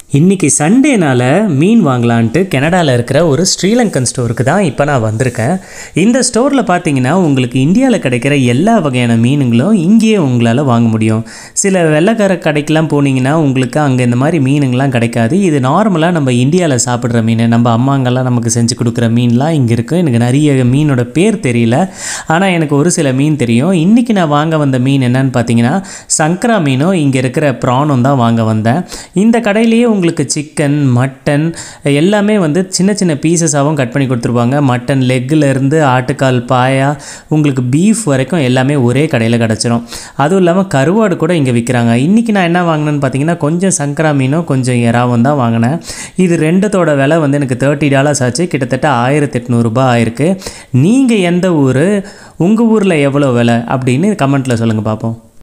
இன்றைக்கி சண்டேனால மீன் வாங்கலான்ட்டு கனடாவில் இருக்கிற ஒரு ஸ்ரீலங்கன் ஸ்டோருக்கு தான் இப்போ நான் வந்திருக்கேன் இந்த ஸ்டோரில் பார்த்தீங்கன்னா உங்களுக்கு இந்தியாவில் கிடைக்கிற எல்லா வகையான மீனுங்களும் இங்கேயே உங்களால் வாங்க முடியும் சில வெள்ளைக்கார கடைக்கெலாம் போனீங்கன்னா உங்களுக்கு அங்கே இந்த மாதிரி மீனுங்கள்லாம் கிடைக்காது இது நார்மலாக நம்ம இந்தியாவில் சாப்பிட்ற மீன் நம்ம அம்மாங்கெல்லாம் நமக்கு செஞ்சு கொடுக்குற மீன்லாம் இங்கே இருக்குது எனக்கு நிறைய மீனோட பேர் தெரியல ஆனால் எனக்கு ஒரு சில மீன் தெரியும் இன்றைக்கி நான் வாங்க வந்த மீன் என்னன்னு பார்த்தீங்கன்னா சங்கரா மீனும் இங்கே இருக்கிற ப்ரானும் தான் வாங்க வந்தேன் இந்த கடையிலேயே உங்களுக்கு சிக்கன் மட்டன் எல்லாமே வந்து சின்ன சின்ன பீசஸாகவும் கட் பண்ணி கொடுத்துருப்பாங்க மட்டன் லெக்கில் இருந்து ஆட்டுக்கால் பாயா உங்களுக்கு பீஃப் வரைக்கும் எல்லாமே ஒரே கடையில் கிடச்சிரும் அதுவும் இல்லாமல் கருவாடு கூட இங்கே விற்கிறாங்க இன்றைக்கி நான் என்ன வாங்கினேன்னு பார்த்தீங்கன்னா கொஞ்சம் சங்கரா மீனும் கொஞ்சம் எறாவும் தான் வாங்கினேன் இது ரெண்டுத்தோட விலை வந்து எனக்கு தேர்ட்டி டாலர்ஸ் ஆச்சு கிட்டத்தட்ட ஆயிரத்தி எட்நூறுபா ஆயிருக்கு நீங்கள் எந்த ஊர் உங்கள் ஊரில் எவ்வளோ விலை அப்படின்னு கமெண்ட்டில் சொல்லுங்கள் பார்ப்போம்